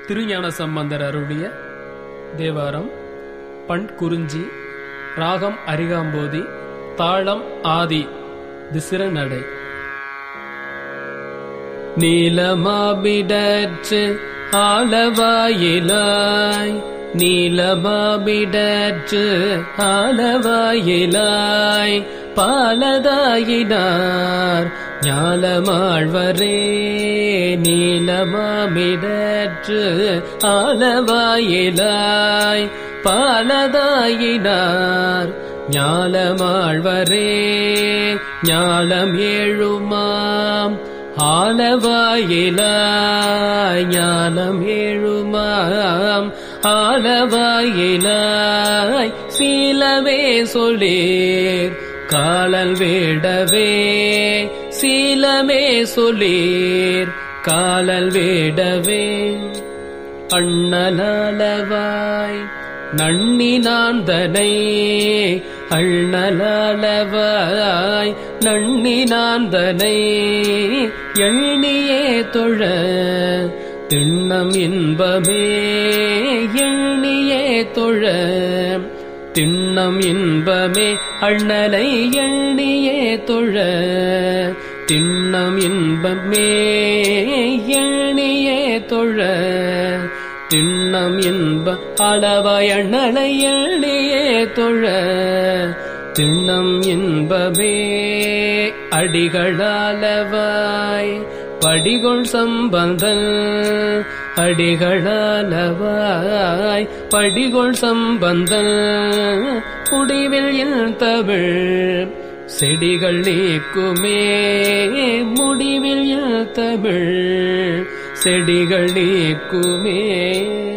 திருஞான சம்பந்தர் அருளிய தேவாரம் பண் குறிஞ்சி ராகம் அரிகாம்போதி தாளம் ஆதி திசிர நடை நீலமாபிடற்று ஆலவாயிலாய் நீலமாபிடற்று ஆலவாயிலாய் பாலதாயினார் ஞாலமாழ்வரே நீலமாமிடற்று ஆலவாயிலாய் பாலதாயினார் ஞாலமாழ்வரே ஞாலம் ஏழுமாம் ஆலவாயிலாய் ஞானம் ஏழுமாம் ஆலவாயிலாய் சீலவே சொல்லீர் காலல் வேடவே சீலமே சொல்லீர் காலல் வேடவே அண்ணலாலவாய் நன்னினாந்தனை அண்ணலாலவாய் நன்னினாந்தனை எண்ணியே தொழ திண்ணம் இன்பமே எண்ணியே தொழ திண்ணம் இன்பமே அண்ணலை எண்ணியே தொழ திண்ணம் இன்பமே எண்ணியே தொழ திண்ணம் இன்ப அளவாய் அண்ணலை எண்ணியே தொழ திண்ணம் இன்பமே அடிகளாலவாய் படிகொள் சம்பந்தன் அடிகளாலவாய் படிகொள் சம்பந்தன் முடிவில் என் தமிழ் செடிகள் நீக்குமே முடிவில் என் தமிழ் செடிகள் நீக்குமே